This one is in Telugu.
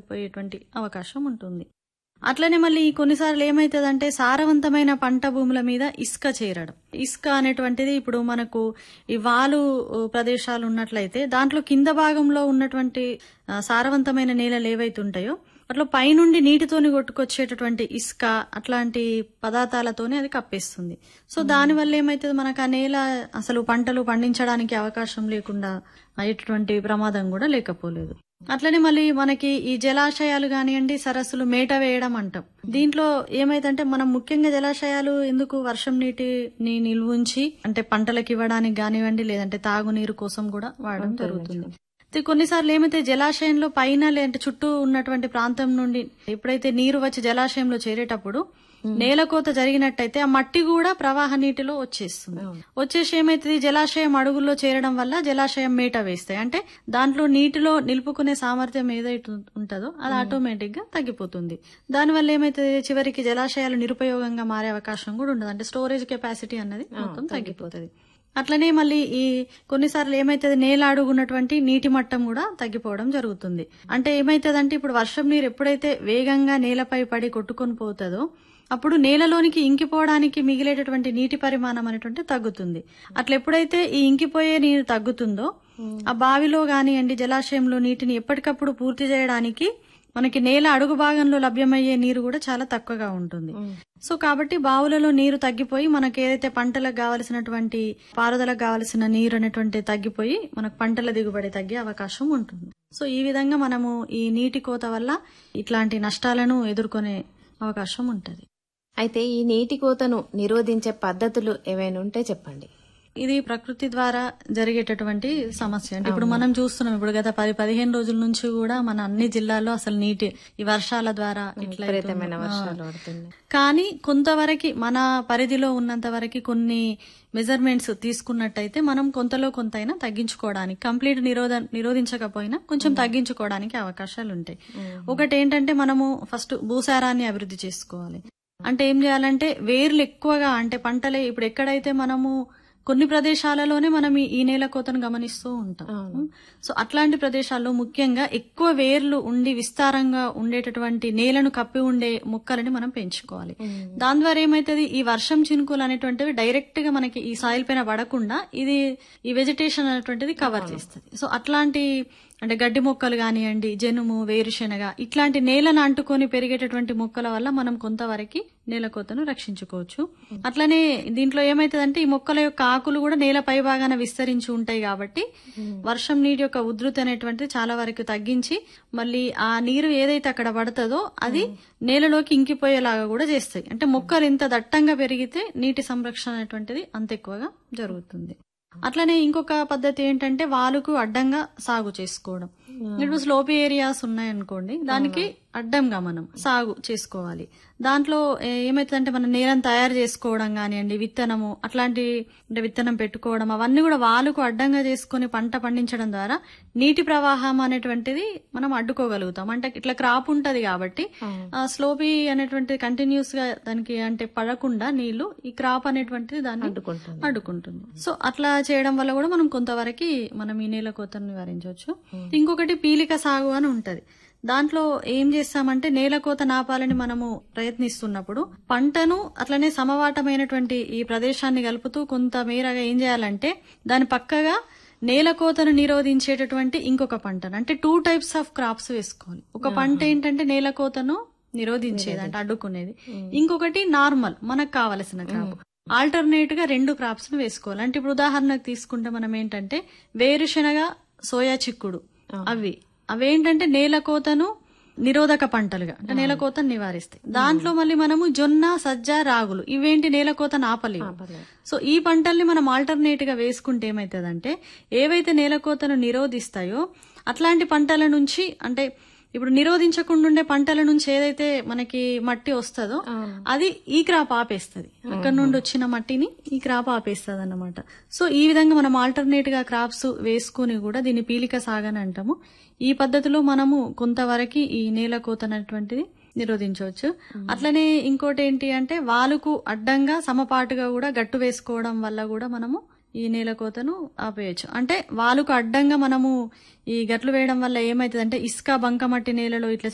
లేకపోయేటువంటి అవకాశం ఉంటుంది అట్లనే మళ్ళీ కొన్నిసార్లు ఏమైతుందంటే సారవంతమైన పంట భూముల మీద ఇసుక చేరడం ఇసుక అనేటువంటిది ఇప్పుడు మనకు ఈ వాలు ప్రదేశాలు ఉన్నట్లయితే దాంట్లో కింద భాగంలో ఉన్నటువంటి ఆ, సారవంతమైన నేలలు ఏవైతే ఉంటాయో అట్లా పైనుండి నీటితోని కొట్టుకొచ్చేటటువంటి ఇసుక అట్లాంటి పదార్థాలతోనే అది కప్పేస్తుంది సో దానివల్ల ఏమైతుంది మనకు ఆ నేల అసలు పంటలు పండించడానికి అవకాశం లేకుండా అయ్యేటటువంటి ప్రమాదం కూడా లేకపోలేదు అట్లనే మళ్ళీ మనకి ఈ జలాశయాలు కానివ్వండి సరస్సులు మేట వేయడం అంటాం దీంట్లో ఏమైందంటే మనం ముఖ్యంగా జలాశయాలు ఎందుకు వర్షం నీటిని నిల్వుంచి అంటే పంటలకు ఇవ్వడానికి కానివ్వండి లేదంటే తాగునీరు కోసం కూడా వాడడం జరుగుతుంది అయితే కొన్నిసార్లు ఏమైతే జలాశయంలో పైన లేదంటే చుట్టూ ఉన్నటువంటి ప్రాంతం నుండి ఎప్పుడైతే నీరు వచ్చి జలాశయంలో చేరేటప్పుడు నేలకోత జరిగినట్టయితే ఆ మట్టి కూడా ప్రవాహ నీటిలో వచ్చేస్తుంది వచ్చేసి ఏమైతుంది జలాశయం అడుగుల్లో చేరడం వల్ల జలాశయం మేట వేస్తాయి అంటే దాంట్లో నీటిలో నిలుపుకునే సామర్థ్యం ఏదైతే ఉంటుందో అది ఆటోమేటిక్ గా తగ్గిపోతుంది దానివల్ల ఏమైతుంది చివరికి జలాశయాలు నిరుపయోగంగా మారే అవకాశం కూడా ఉండదు అంటే స్టోరేజ్ కెపాసిటీ అన్నది మొత్తం తగ్గిపోతుంది అట్లనే మళ్ళీ ఈ కొన్నిసార్లు ఏమైతుంది నేల అడుగున్నటువంటి నీటి మట్టం కూడా తగ్గిపోవడం జరుగుతుంది అంటే ఏమైతుందంటే ఇప్పుడు వర్షం నీరు ఎప్పుడైతే వేగంగా నేలపై పడి కొట్టుకొని పోతుందో అప్పుడు నేలలోనికి ఇంకిపోవడానికి మిగిలేటటువంటి నీటి పరిమాణం అనేటువంటి తగ్గుతుంది అట్లా ఎప్పుడైతే ఈ ఇంకిపోయే నీరు తగ్గుతుందో ఆ బావిలో కానివ్వండి జలాశయంలో నీటిని ఎప్పటికప్పుడు పూర్తి చేయడానికి మనకి నేల అడుగు భాగంలో లభ్యమయ్యే నీరు కూడా చాలా తక్కువగా ఉంటుంది సో కాబట్టి బావులలో నీరు తగ్గిపోయి మనకి ఏదైతే పంటలకు కావలసినటువంటి పారుదలకు కావలసిన నీరు అనేటువంటి తగ్గిపోయి మనకు పంటల దిగుబడి తగ్గే అవకాశం ఉంటుంది సో ఈ విధంగా మనము ఈ నీటి కోత వల్ల ఇట్లాంటి నష్టాలను ఎదుర్కొనే అవకాశం ఉంటుంది అయితే ఈ నీటి కోతను నిరోధించే పద్ధతులు ఏవైనా ఉంటే చెప్పండి ఇది ప్రకృతి ద్వారా జరిగేటటువంటి సమస్య అంటే ఇప్పుడు మనం చూస్తున్నాం ఇప్పుడు గత పది పదిహేను రోజుల నుంచి కూడా మన అన్ని జిల్లాల్లో అసలు నీటి ఈ వర్షాల ద్వారా ఇట్లా విపరీతమైన అవుతుంది. వర్షాలు ఆ. పడుతున్నాయి కానీ కొంతవరకు మన పరిధిలో ఉన్నంత వరకు కొన్ని మెజర్మెంట్స్ తీసుకున్నట్టయితే మనం కొంతలో కొంతైనా తగ్గించుకోవడానికి కంప్లీట్ నిరోధ నిరోధించకపోయినా కొంచెం తగ్గించుకోవడానికి అవకాశాలు ఉంటాయి ఒకటి ఏంటంటే మనము ఫస్ట్ భూసారాన్ని అభివృద్ధి చేసుకోవాలి అంటే ఏం చేయాలంటే వేర్లు ఎక్కువగా అంటే పంటలే ఇప్పుడు ఎక్కడైతే మనము కొన్ని ప్రదేశాలలోనే మనం ఈ- ఈ నేల కోతను గమనిస్తూ ఉంటాం సో అట్లాంటి ప్రదేశాల్లో ముఖ్యంగా ఎక్కువ వేర్లు ఉండి విస్తారంగా ఉండేటటువంటి నేలను కప్పి ఉండే మొక్కలని మనం పెంచుకోవాలి దాని ద్వారా ఏమైతుంది ఈ వర్షం చినుకులు అనేటువంటివి డైరెక్ట్ గా మనకి ఈ సాయిల్ పైన పడకుండా ఇది ఈ వెజిటేషన్ అనేటువంటిది కవర్ చేస్తుంది సో అట్లాంటి అంటే గడ్డి మొక్కలు కానివ్వండి జనుము వేరుశెనగ ఇట్లాంటి నేలను అంటుకొని పెరిగేటటువంటి మొక్కల వల్ల మనం కొంతవరకు నేల కోతను రక్షించుకోవచ్చు అట్లనే దీంట్లో ఏమైతుందంటే ఈ మొక్కల యొక్క ఆకులు కూడా నేల పై భాగాన విస్తరించి ఉంటాయి కాబట్టి వర్షం నీటి యొక్క ఉధృతి అనేటువంటిది చాలా వరకు తగ్గించి మళ్ళీ ఆ నీరు ఏదైతే అక్కడ పడుతుందో అది నేలలోకి ఇంకిపోయేలాగా కూడా చేస్తాయి అంటే మొక్కలు ఎంత దట్టంగా పెరిగితే నీటి సంరక్షణ అనేటువంటిది అంత ఎక్కువగా జరుగుతుంది అట్లనే ఇంకొక పద్ధతి ఏంటంటే వాలుకు అడ్డంగా సాగు చేసుకోవడం ఇప్పుడు స్లోపీ ఏరియాస్ ఉన్నాయనుకోండి దానికి అడ్డంగా మనం సాగు చేసుకోవాలి దాంట్లో ఏ- ఏమైతుందంటే మనం నేలను తయారు చేసుకోవడం కానివ్వండి విత్తనము అట్లాంటి అంటే విత్తనం పెట్టుకోవడం అవన్నీ కూడా వాలుకు అడ్డంగా చేసుకొని పంట పండించడం ద్వారా నీటి ప్రవాహం అనేటువంటిది మనం అడ్డుకోగలుగుతాం అంటే ఇట్లా క్రాప్ ఉంటది కాబట్టి ఆ స్లోపీ అనేటువంటిది కంటిన్యూస్ గా దానికి అంటే పడకుండా నీళ్లు ఈ క్రాప్ అనేటువంటిది దాన్ని అడ్డుకుంటుంది అడ్డుకుంటుంది సో అట్లా చేయడం వల్ల కూడా మనం కొంతవరకు మనం ఈ నేల కోతను నివారించవచ్చు ఇంకొకటి పీలిక సాగు అని ఉంటది దాంట్లో ఏం చేస్తామంటే నేల కోత నాపాలని మనము ప్రయత్నిస్తున్నప్పుడు పంటను అట్లనే సమవాటమైనటువంటి ఈ ప్రదేశాన్ని కలుపుతూ కొంత మేరగా ఏం చేయాలంటే దాని పక్కగా నేల కోతను నిరోధించేటటువంటి ఇంకొక పంటను అంటే టూ టైప్స్ ఆఫ్ క్రాప్స్ వేసుకోవాలి ఒక పంట ఏంటంటే నేల కోతను నిరోధించేది అంటే అడ్డుకునేది ఇంకొకటి నార్మల్ మనకు కావలసిన క్రాప్ ఆల్టర్నేట్ గా రెండు క్రాప్స్ ను వేసుకోవాలి అంటే ఇప్పుడు ఉదాహరణకు తీసుకుంటే మనం ఏంటంటే వేరుశెనగ సోయా చిక్కుడు అవి అవేంటంటే నేల కోతను నిరోధక పంటలుగా అంటే నేల కోతను నివారిస్తాయి దాంట్లో మళ్ళీ మనము జొన్న సజ్జ రాగులు ఇవేంటి నేల కోతను ఆపలేవు సో ఈ పంటల్ని మనం ఆల్టర్నేట్ గా వేసుకుంటే ఏమైతుందంటే ఏవైతే నేల కోతను నిరోధిస్తాయో అట్లాంటి పంటల నుంచి అంటే ఇప్పుడు నిరోధించకుండా ఉండే పంటల నుంచి ఏదైతే మనకి మట్టి వస్తుందో అది ఈ క్రాప్ ఆపేస్తుంది అక్కడ నుండి వచ్చిన మట్టిని ఈ క్రాప్ ఆపేస్తుంది అన్నమాట సో ఈ విధంగా మనం ఆల్టర్నేట్ గా క్రాప్స్ వేసుకుని కూడా దీన్ని పీలిక సాగని అంటాము ఈ పద్ధతిలో మనము కొంతవరకు ఈ నేల కోత అనేటువంటిది నిరోధించవచ్చు అట్లనే ఇంకోటి ఏంటి అంటే వాలుకు అడ్డంగా సమపాటుగా కూడా గట్టు వేసుకోవడం వల్ల కూడా మనము ఈ నేల కోతను ఆపేయచ్చు అంటే వాలుకు అడ్డంగా మనము ఈ గట్లు వేయడం వల్ల ఏమైతుంది అంటే ఇసుక బంకమట్టి నేలలో ఇట్లా